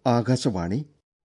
ആകാശവാണി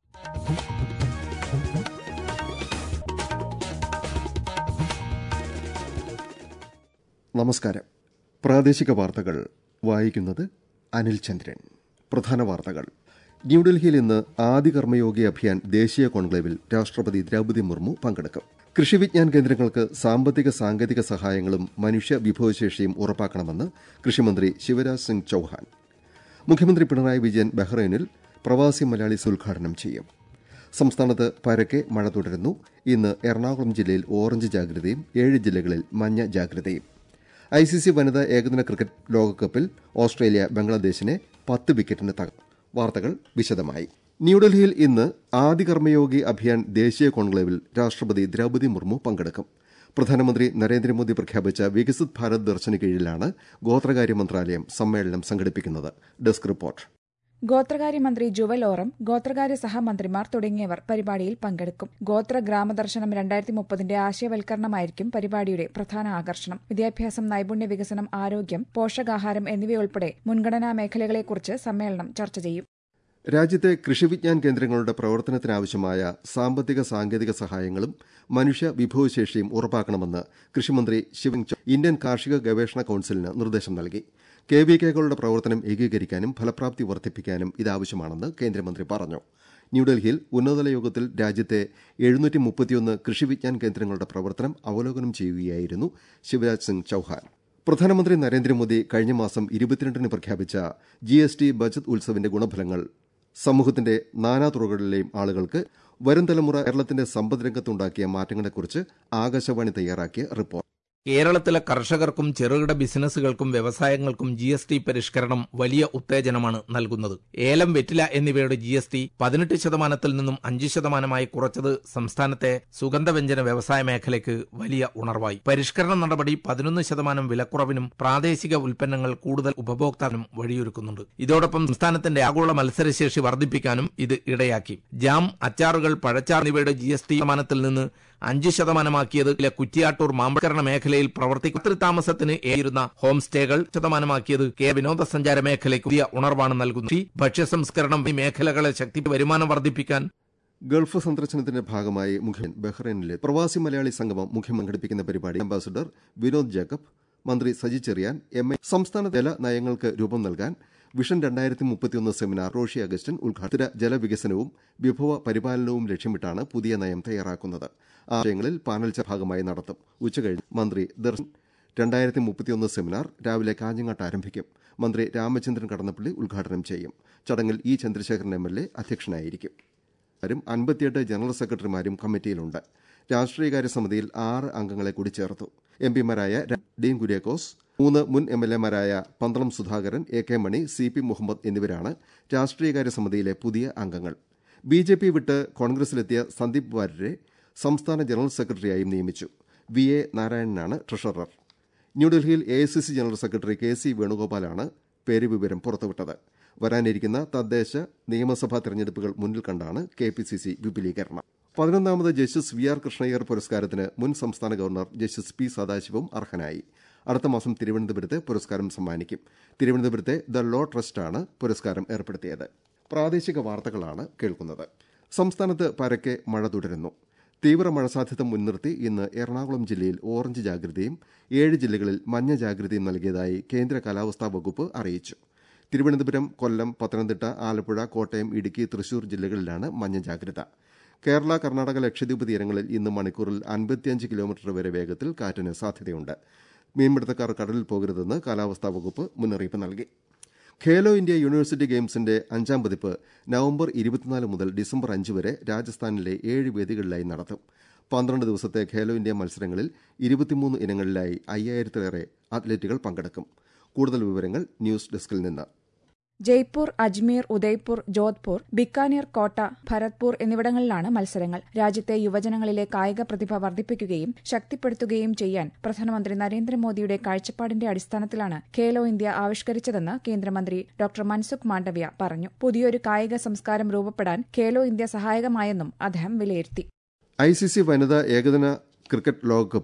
നമസ്കാരം പ്രാദേശിക വാർത്തകൾ വായിക്കുന്നത് അനിൽ ചന്ദ്രൻ പ്രധാന വാർത്തകൾ ന്യൂഡൽഹിയിൽ ഇന്ന് ആദി കർമ്മയോഗി അഭിയാൻ ദേശീയ കോൺക്ലേവിൽ രാഷ്ട്രപതി ദ്രൌപതി മുർമു പങ്കെടുക്കും കൃഷി വിജ്ഞാൻ കേന്ദ്രങ്ങൾക്ക് സാമ്പത്തിക സാങ്കേതിക സഹായങ്ങളും മനുഷ്യ വിഭവശേഷിയും ഉറപ്പാക്കണമെന്ന് കൃഷിമന്ത്രി ശിവരാജ് സിംഗ് ചൌഹാൻ മുഖ്യമന്ത്രി പിണറായി വിജയൻ ബഹ്റൈനിൽ പ്രവാസി മലയാളീസ് ഉദ്ഘാടനം ചെയ്യും സംസ്ഥാനത്ത് പരക്കെ മഴ തുടരുന്നു ഇന്ന് എറണാകുളം ജില്ലയിൽ ഓറഞ്ച് ജാഗ്രതയും ഏഴ് ജില്ലകളിൽ മഞ്ഞ ജാഗ്രതയും ഐസിസി വനിതാ ഏകദിന ക്രിക്കറ്റ് ലോകകപ്പിൽ ഓസ്ട്രേലിയ ബംഗ്ലാദേശിനെ പത്ത് വിക്കറ്റിന് തകർത്തു വാർത്തകൾ വിശദമായി ന്യൂഡൽഹിയിൽ ഇന്ന് ആദി കർമ്മയോഗി അഭിയാൻ ദേശീയ കോൺക്ലേവിൽ രാഷ്ട്രപതി ദ്രൌപതി മുർമു പങ്കെടുക്കും പ്രധാനമന്ത്രി നരേന്ദ്രമോദി പ്രഖ്യാപിച്ച വികസിത് ഭാരത് ദർശന് കീഴിലാണ് ഗോത്രകാര്യ മന്ത്രാലയം സമ്മേളനം സംഘടിപ്പിക്കുന്നത് ഡെസ്ക് റിപ്പോർട്ട് ഗോത്രകാര്യമന്ത്രി ജുവൽ ഓറം ഗോത്രകാര്യ സഹമന്ത്രിമാർ തുടങ്ങിയവർ പരിപാടിയിൽ പങ്കെടുക്കും ഗോത്ര ഗ്രാമദർശനം രണ്ടായിരത്തി മുപ്പതിന്റെ ആശയവൽക്കരണമായിരിക്കും പരിപാടിയുടെ പ്രധാന ആകർഷണം വിദ്യാഭ്യാസം നൈപുണ്യ വികസനം ആരോഗ്യം പോഷകാഹാരം എന്നിവയുൾപ്പെടെ മുൻഗണനാ മേഖലകളെക്കുറിച്ച് സമ്മേളനം ചർച്ച ചെയ്യും രാജ്യത്തെ കൃഷിവിജ്ഞാൻ കേന്ദ്രങ്ങളുടെ പ്രവർത്തനത്തിനാവശ്യമായ സാമ്പത്തിക സാങ്കേതിക സഹായങ്ങളും മനുഷ്യ വിഭവശേഷിയും ഉറപ്പാക്കണമെന്ന് കൃഷിമന്ത്രി ശിവൻ ഇന്ത്യൻ കാർഷിക ഗവേഷണ കൌൺസിലിന് നിർദ്ദേശം നൽകി കെ വി കെകളുടെ പ്രവർത്തനം ഏകീകരിക്കാനും ഫലപ്രാപ്തി വർദ്ധിപ്പിക്കാനും ഇതാവശ്യമാണെന്ന് കേന്ദ്രമന്ത്രി പറഞ്ഞു ന്യൂഡൽഹിയിൽ ഉന്നതതല യോഗത്തിൽ രാജ്യത്തെ എഴുന്നൂറ്റി മുപ്പത്തിയൊന്ന് കൃഷിവിജ്ഞാൻ കേന്ദ്രങ്ങളുടെ പ്രവർത്തനം അവലോകനം ചെയ്യുകയായിരുന്നു ശിവരാജ് സിംഗ് ചൌഹാൻ പ്രധാനമന്ത്രി നരേന്ദ്രമോദി കഴിഞ്ഞ മാസം ഇരുപത്തിരണ്ടിന് പ്രഖ്യാപിച്ച ജി എസ് ടി ബജറ്റ് ഉത്സവിന്റെ ഗുണഫലങ്ങൾ സമൂഹത്തിന്റെ നാനാതുറകളിലെയും ആളുകൾക്ക് വരും തലമുറ കേരളത്തിന്റെ സമ്പദ്രംഗത്തുണ്ടാക്കിയ മാറ്റങ്ങളെക്കുറിച്ച് ആകാശവാണി തയ്യാറാക്കിയ റിപ്പോർട്ട് കേരളത്തിലെ കർഷകർക്കും ചെറുകിട ബിസിനസ്സുകൾക്കും വ്യവസായങ്ങൾക്കും ജി എസ് ടി പരിഷ്കരണം വലിയ ഉത്തേജനമാണ് നൽകുന്നത് ഏലം വെറ്റില എന്നിവയുടെ ജി എസ് ടി പതിനെട്ട് ശതമാനത്തിൽ നിന്നും അഞ്ച് ശതമാനമായി കുറച്ചത് സംസ്ഥാനത്തെ സുഗന്ധവ്യഞ്ജന വ്യവസായ മേഖലയ്ക്ക് വലിയ ഉണർവായി പരിഷ്കരണ നടപടി പതിനൊന്ന് ശതമാനം വിലക്കുറവിനും പ്രാദേശിക ഉൽപ്പന്നങ്ങൾ കൂടുതൽ ഉപഭോക്താവിനും വഴിയൊരുക്കുന്നുണ്ട് ഇതോടൊപ്പം സംസ്ഥാനത്തിന്റെ ആഗോള മത്സരശേഷി വർദ്ധിപ്പിക്കാനും ഇത് ഇടയാക്കി ജാം അച്ചാറുകൾ പഴച്ചാർ എന്നിവയുടെ ജി എസ് ടി ശതമാനത്തിൽ നിന്ന് അഞ്ച് ശതമാനമാക്കിയത് കുറ്റിയാട്ടൂർ മാമ്പഴക്കരണ മേഖലയിൽ പ്രവർത്തിക്കുന്ന താമസത്തിന് ഏയിരുന്ന ഹോം സ്റ്റേകൾ ശതമാനമാക്കിയത് കെ വിനോദസഞ്ചാര മേഖലയ്ക്ക് പുതിയ ഉണർവാണ് നൽകുന്നത് ഭക്ഷ്യസംസ്കരണം ഈ മേഖലകളെ ശക്തി വരുമാനം വർദ്ധിപ്പിക്കാൻ ഗൾഫ് സന്ദർശനത്തിന്റെ ഭാഗമായി മുഖ്യമന്ത്രി ബഹ്റൈനിലെ പ്രവാസി മലയാളി സംഗമം മുഖ്യം സംഘടിപ്പിക്കുന്ന പരിപാടി അംബാസഡർ വിനോദ് ജേക്കബ് മന്ത്രി സജി ചെറിയാൻ എം എ സംസ്ഥാന ജല നയങ്ങൾക്ക് രൂപം നൽകാൻ വിഷൻ രണ്ടായിരത്തി മുപ്പത്തിയൊന്ന് സെമിനാർ റോഷി അഗസ്റ്റിൻ ഉദ്ഘാടന ജലവികസനവും വിഭവ പരിപാലനവും ലക്ഷ്യമിട്ടാണ് പുതിയ നയം തയ്യാറാക്കുന്നത് ആശയങ്ങളിൽ പാനൽ ഭാഗമായി നടത്തും ഉച്ചകഴിഞ്ഞ് മന്ത്രി ദർശൻ രണ്ടായിരത്തി മുപ്പത്തിയൊന്ന് സെമിനാർ രാവിലെ കാഞ്ഞങ്ങാട്ട് ആരംഭിക്കും മന്ത്രി രാമചന്ദ്രൻ കടന്നപ്പള്ളി ഉദ്ഘാടനം ചെയ്യും ചടങ്ങിൽ E Chandrasekharan M L A അധ്യക്ഷനായിരിക്കും മാരും അൻപത്തിയെട്ട് ജനറൽ സെക്രട്ടറിമാരും കമ്മിറ്റിയിലുണ്ട് രാഷ്ട്രീയകാര്യ സമിതിയിൽ ആറ് അംഗങ്ങളെ കൂടി ചേർത്തു എം പിമാരായ ഡീൻ കുര്യാക്കോസ് മൂന്ന് മുൻ എം എൽ എമാരായ Pandalam Sudhakaran A K Mani C P Muhammad എന്നിവരാണ് രാഷ്ട്രീയകാര്യ സമിതിയിലെ പുതിയ അംഗങ്ങൾ ബി ജെ പി വിട്ട് കോൺഗ്രസിലെത്തിയ സന്ദീപ് വാര്യരെ സംസ്ഥാന ജനറൽ സെക്രട്ടറിയായും നിയമിച്ചു വി എ നാരായണനാണ് ട്രഷറർ ന്യൂഡൽഹിയിൽ A I C C general secretary K C വേണുഗോപാലാണ് പേര് വിവരം പുറത്തുവിട്ടത് വരാനിരിക്കുന്ന തദ്ദേശ നിയമസഭാ തെരഞ്ഞെടുപ്പുകൾ മുന്നിൽ കണ്ടാണ് കെ പി സി സി വിപുലീകരണം പതിനൊന്നാമത് ജസ്റ്റിസ് വി ആർ കൃഷ്ണയ്യർ പുരസ്കാരത്തിന് മുൻ സംസ്ഥാന ഗവർണർ ജസ്റ്റിസ് പി സദാശിവം അർഹനായി അടുത്ത മാസം തിരുവനന്തപുരത്ത് പുരസ്കാരം സമ്മാനിക്കും തിരുവനന്തപുരത്തെ ദ ലോ ട്രസ്റ്റാണ് പുരസ്കാരം ഏർപ്പെടുത്തിയത് പ്രാദേശിക വാർത്തകളാണ് കേൾക്കുന്നത് സംസ്ഥാനത്ത് പരക്കെ മഴ തുടരുന്നു തീവ്ര മഴ സാധ്യത മുൻനിർത്തി ഇന്ന് എറണാകുളം ജില്ലയിൽ ഓറഞ്ച് ജാഗ്രതയും ഏഴ് ജില്ലകളിൽ മഞ്ഞ ജാഗ്രതയും നൽകിയതായി കേന്ദ്ര കാലാവസ്ഥാ വകുപ്പ് അറിയിച്ചു തിരുവനന്തപുരം കൊല്ലം പത്തനംതിട്ട ആലപ്പുഴ കോട്ടയം ഇടുക്കി തൃശൂർ ജില്ലകളിലാണ് മഞ്ഞ ജാഗ്രത കേരള കർണാടക ലക്ഷദ്വീപ് തീരങ്ങളിൽ ഇന്ന് മണിക്കൂറിൽ അൻപത്തിയഞ്ച് കിലോമീറ്റർ വരെ വേഗത്തിൽ കാറ്റിന് സാധ്യതയുണ്ട് മീൻപിടുത്തക്കാർ കടലിൽ പോകരുതെന്ന് കാലാവസ്ഥാ വകുപ്പ് മുന്നറിയിപ്പ് നൽകി ഖേലോ ഇന്ത്യ യൂണിവേഴ്സിറ്റി ഗെയിംസിന്റെ അഞ്ചാം പതിപ്പ് നവംബർ ഇരുപത്തിനാല് മുതൽ ഡിസംബർ അഞ്ച് വരെ രാജസ്ഥാനിലെ ഏഴ് വേദികളിലായി നടത്തും പന്ത്രണ്ട് ദിവസത്തെ ഖേലോ ഇന്ത്യ മത്സരങ്ങളിൽ ഇരുപത്തിമൂന്ന് ഇനങ്ങളിലായി അയ്യായിരത്തിലേറെ അത്ലറ്റുകൾ പങ്കെടുക്കും കൂടുതൽ വിവരങ്ങൾ ന്യൂസ് ഡെസ്കിൽ നിന്ന് ജയ്പൂർ അജ്മീർ ഉദയ്പൂർ ജോധ്പൂർ ബിക്കാനീർ കോട്ട ഭരത്പൂർ എന്നിവിടങ്ങളിലാണ് മത്സരങ്ങൾ രാജ്യത്തെ യുവജനങ്ങളിലെ കായിക പ്രതിഭ വർദ്ധിപ്പിക്കുകയും ശക്തിപ്പെടുത്തുകയും ചെയ്യാൻ പ്രധാനമന്ത്രി നരേന്ദ്രമോദിയുടെ കാഴ്ചപ്പാടിന്റെ അടിസ്ഥാനത്തിലാണ് ഖേലോ ഇന്ത്യ ആവിഷ്കരിച്ചതെന്ന് കേന്ദ്രമന്ത്രി ഡോക്ടർ മൻസുഖ് മാണ്ഡവ്യ പറഞ്ഞു പുതിയൊരു കായിക സംസ്കാരം രൂപപ്പെടാൻ ഖേലോ ഇന്ത്യ സഹായകമായെന്നും അദ്ദേഹം വിലയിരുത്തി ഐ സി സി വനിതാ ഏകദിന ക്രിക്കറ്റ് ലോകകപ്പിൽ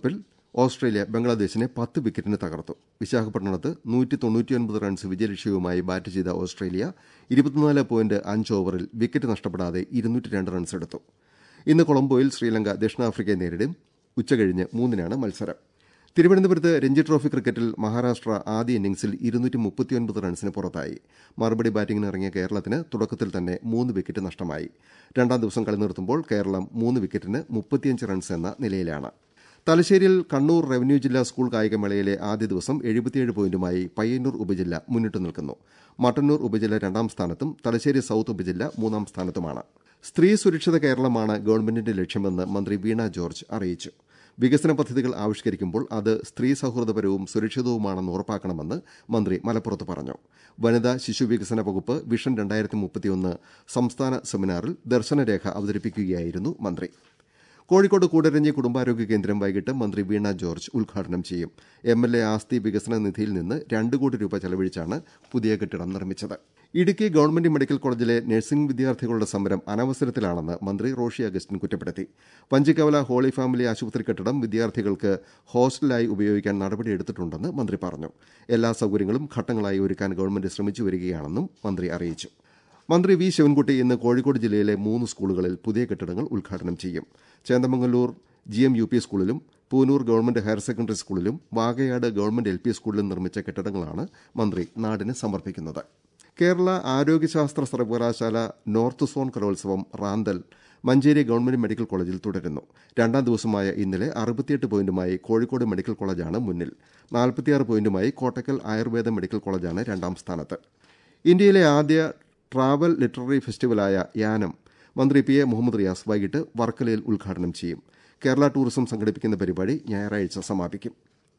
ഓസ്ട്രേലിയ ബംഗ്ലാദേശിനെ പത്ത് വിക്കറ്റിന് തകർത്തു വിശാഖപട്ടണത്ത് നൂറ്റി തൊണ്ണൂറ്റിയൊൻപത് റൺസ് വിജയലക്ഷ്യവുമായി ബാറ്റ് ചെയ്ത ഓസ്ട്രേലിയ ഇരുപത്തിനാല് പോയിന്റ് അഞ്ച് ഓവറിൽ വിക്കറ്റ് നഷ്ടപ്പെടാതെ ഇരുന്നൂറ്റി രണ്ട് റൺസ് എടുത്തു ഇന്ന് കൊളംബോയിൽ ശ്രീലങ്ക ദക്ഷിണാഫ്രിക്കയെ നേരിടും ഉച്ചകഴിഞ്ഞ് മൂന്നിനാണ് മത്സരം തിരുവനന്തപുരത്ത് രഞ്ജി ട്രോഫി ക്രിക്കറ്റിൽ മഹാരാഷ്ട്ര ആദ്യ ഇന്നിംഗ്സിൽ ഇരുന്നൂറ്റി മുപ്പത്തിയൊൻപത് റൺസിന് പുറത്തായി മറുപടി ബാറ്റിംഗിന് ഇറങ്ങിയ കേരളത്തിന് തുടക്കത്തിൽ തന്നെ മൂന്ന് വിക്കറ്റ് നഷ്ടമായി രണ്ടാം ദിവസം കളി നിർത്തുമ്പോൾ കേരളം മൂന്ന് വിക്കറ്റിന് മുപ്പത്തിയഞ്ച് റൺസ് എന്ന നിലയിലാണ് തലശ്ശേരിയിൽ കണ്ണൂർ റവന്യൂ ജില്ലാ സ്കൂൾ കായികമേളയിലെ ആദ്യ ദിവസം എഴുപത്തിയേഴ് പോയിന്റുമായി പയ്യന്നൂർ ഉപജില്ല മുന്നിട്ട് നിൽക്കുന്നു മട്ടന്നൂർ ഉപജില്ല രണ്ടാം സ്ഥാനത്തും തലശ്ശേരി സൌത്ത് ഉപജില്ല മൂന്നാം സ്ഥാനത്തുമാണ് സ്ത്രീ സുരക്ഷിത കേരളമാണ് ഗവൺമെന്റിന്റെ ലക്ഷ്യമെന്ന് മന്ത്രി വീണ ജോർജ് അറിയിച്ചു വികസന പദ്ധതികൾ ആവിഷ്കരിക്കുമ്പോൾ അത് സ്ത്രീ സൌഹൃദപരവും സുരക്ഷിതവുമാണെന്ന് ഉറപ്പാക്കണമെന്ന് മന്ത്രി മലപ്പുറത്ത് പറഞ്ഞു വനിതാ ശിശു വികസന വകുപ്പ് വിഷൻ രണ്ടായിരത്തി മുപ്പത്തിയൊന്ന് സംസ്ഥാന സെമിനാറിൽ ദർശനരേഖ അവതരിപ്പിക്കുകയായിരുന്നു മന്ത്രി കോഴിക്കോട് കൂടരഞ്ഞി കുടുംബാരോഗ്യ കേന്ദ്രം വൈകിട്ട് മന്ത്രി വീണ ജോർജ് ഉദ്ഘാടനം ചെയ്യും എം എൽ എ ആസ്തി വികസന നിധിയിൽ നിന്ന് രണ്ട് കോടി രൂപ ചെലവഴിച്ചാണ് പുതിയ കെട്ടിടം നിർമ്മിച്ചത് ഇടുക്കി ഗവൺമെന്റ് മെഡിക്കൽ കോളേജിലെ നഴ്സിംഗ് വിദ്യാർത്ഥികളുടെ സമരം അനവസരത്തിലാണെന്ന് മന്ത്രി റോഷി അഗസ്റ്റിൻ കുറ്റപ്പെടുത്തി പഞ്ചിക്കവല ഹോളി ഫാമിലി ആശുപത്രി കെട്ടിടം വിദ്യാർത്ഥികൾക്ക് ഹോസ്റ്റലായി ഉപയോഗിക്കാൻ നടപടിയെടുത്തിട്ടുണ്ടെന്ന് മന്ത്രി പറഞ്ഞു എല്ലാ സൌകര്യങ്ങളും ഘട്ടങ്ങളായി ഒരുക്കാൻ ഗവൺമെന്റ് ശ്രമിച്ചു വരികയാണെന്നും മന്ത്രി അറിയിച്ചു മന്ത്രി വി ശിവൻകുട്ടി ഇന്ന് കോഴിക്കോട് ജില്ലയിലെ മൂന്ന് സ്കൂളുകളിൽ പുതിയ കെട്ടിടങ്ങൾ ഉദ്ഘാടനം ചെയ്യും Chendamangallur G M U P സ്കൂളിലും പൂനൂർ ഗവൺമെന്റ് ഹയർ സെക്കൻഡറി സ്കൂളിലും വാകയാട് ഗവൺമെന്റ് എൽ പി സ്കൂളിലും നിർമ്മിച്ച കെട്ടിടങ്ങളാണ് മന്ത്രി നാടിന് സമർപ്പിക്കുന്നത് കേരള ആരോഗ്യശാസ്ത്ര സർവകലാശാല നോർത്ത് സോൺ കലോത്സവം റാന്തൽ മഞ്ചേരി ഗവൺമെന്റ് മെഡിക്കൽ കോളേജിൽ തുടരുന്നു രണ്ടാം ദിവസമായ ഇന്നലെ അറുപത്തിയെട്ട് പോയിന്റുമായി കോഴിക്കോട് മെഡിക്കൽ കോളേജാണ് മുന്നിൽ നാൽപ്പത്തിയാറ് പോയിന്റുമായി കോട്ടക്കൽ ആയുർവേദ മെഡിക്കൽ കോളേജാണ് രണ്ടാം സ്ഥാനത്ത് ഇന്ത്യയിലെ ആദ്യ ട്രാവൽ ലിറ്റററി ഫെസ്റ്റിവലായ യാനം മന്ത്രി പി എ മുഹമ്മദ് റിയാസ് വൈകിട്ട് വർക്കലയിൽ ഉദ്ഘാടനം ചെയ്യും കേരള ടൂറിസം സംഘടിപ്പിക്കുന്ന പരിപാടി ഞായറാഴ്ച സമാപിക്കും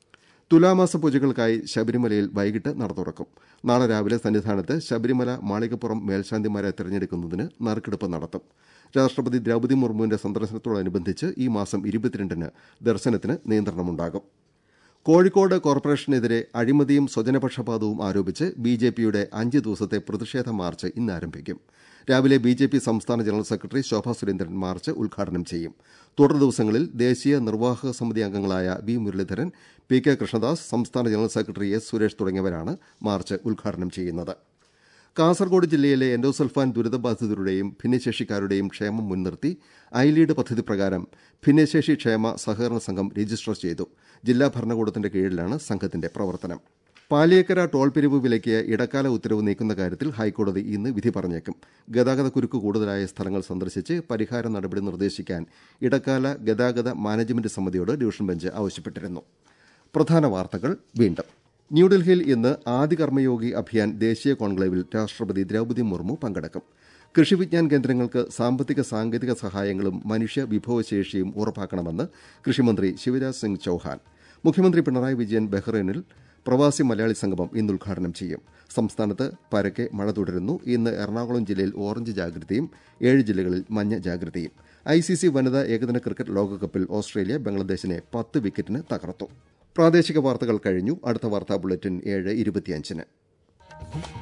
തുലാമാസ പൂജകൾക്കായി ശബരിമലയിൽ വൈകിട്ട് നട തുറക്കും നാളെ രാവിലെ സന്നിധാനത്ത് ശബരിമല മാളികപ്പുറം മേൽശാന്തിമാരെ തെരഞ്ഞെടുക്കുന്നതിന് നറുക്കെടുപ്പ് നടത്തും രാഷ്ട്രപതി ദ്രൌപദി മുർമുവിന്റെ സന്ദർശനത്തോടനുബന്ധിച്ച് ഈ മാസം ഇരുപത്തിരണ്ടിന് ദർശനത്തിന് നിയന്ത്രണമുണ്ടാകും കോഴിക്കോട് കോർപ്പറേഷനെതിരെ അഴിമതിയും സ്വജനപക്ഷപാതവും ആരോപിച്ച് ബി ജെ പിയുടെ അഞ്ച് ദിവസത്തെ പ്രതിഷേധ മാർച്ച് ഇന്ന് ആരംഭിക്കും രാവിലെ ബി ജെ പി സംസ്ഥാന general secretary Shobha Surendran march ഉദ്ഘാടനം ചെയ്യും തുടർ ദിവസങ്ങളിൽ ദേശീയ നിർവാഹക സമിതി അംഗങ്ങളായ V Muraleedharan P K Krishnadas സംസ്ഥാന ജനറൽ സെക്രട്ടറി എസ് സുരേഷ് തുടങ്ങിയവരാണ് മാർച്ച് ഉദ്ഘാടനം ചെയ്യുന്നത് കാസർഗോഡ് ജില്ലയിലെ എൻഡോസൾഫാൻ ദുരിതബാധിതരുടെയും ഭിന്നശേഷിക്കാരുടെയും ക്ഷേമം മുൻനിർത്തി ഐ ലീഡ് പദ്ധതി പ്രകാരം ഭിന്നശേഷി ക്ഷേമ സഹകരണ സംഘം രജിസ്റ്റർ ചെയ്തു ജില്ലാ ഭരണകൂടത്തിന്റെ കീഴിലാണ് സംഘത്തിന്റെ പ്രവർത്തനം പാലിയേക്കര ടോൾ പിരിവ് വിലയ്ക്ക് ഇടക്കാല ഉത്തരവ് നീക്കുന്ന കാര്യത്തിൽ ഹൈക്കോടതി ഇന്ന് വിധി പറഞ്ഞേക്കും ഗതാഗത കുരുക്ക് കൂടുതലായ സ്ഥലങ്ങൾ സന്ദർശിച്ച് പരിഹാര നടപടി നിർദ്ദേശിക്കാൻ ഇടക്കാല ഗതാഗത മാനേജ്മെന്റ് സമിതിയോട് ഡിവിഷൻ ബെഞ്ച് ആവശ്യപ്പെട്ടിരുന്നു പ്രധാന വാർത്തകൾ വീണ്ടും ന്യൂഡൽഹിയിൽ ഇന്ന് ആദി കർമ്മയോഗി അഭിയാൻ ദേശീയ കോൺക്ലേവിൽ രാഷ്ട്രപതി ദ്രൌപദി മുർമു പങ്കെടുക്കും കൃഷി വിജ്ഞാൻ കേന്ദ്രങ്ങൾക്ക് സാമ്പത്തിക സാങ്കേതിക സഹായങ്ങളും മനുഷ്യ വിഭവശേഷിയും ഉറപ്പാക്കണമെന്ന് കൃഷിമന്ത്രി ശിവരാജ് സിംഗ് ചൌഹാൻ മുഖ്യമന്ത്രി പിണറായി വിജയൻ ബഹ്റൈനിൽ പ്രവാസി മലയാളി സംഗമം ഇന്ന് ഉദ്ഘാടനം ചെയ്യും സംസ്ഥാനത്ത് പരക്കെ മഴ തുടരുന്നു ഇന്ന് എറണാകുളം ജില്ലയിൽ ഓറഞ്ച് ജാഗ്രതയും ഏഴ് ജില്ലകളിൽ മഞ്ഞ ജാഗ്രതയും ഐസിസി വനിതാ ഏകദിന ക്രിക്കറ്റ് ലോകകപ്പിൽ ഓസ്ട്രേലിയ ബംഗ്ലാദേശിനെ പത്ത് വിക്കറ്റിന് തകർത്തു പ്രാദേശിക വാർത്തകൾ കഴിഞ്ഞു അടുത്ത വാർത്താ ബുള്ളറ്റിൻ ഏഴ് ഇരുപത്തിയഞ്ചിന്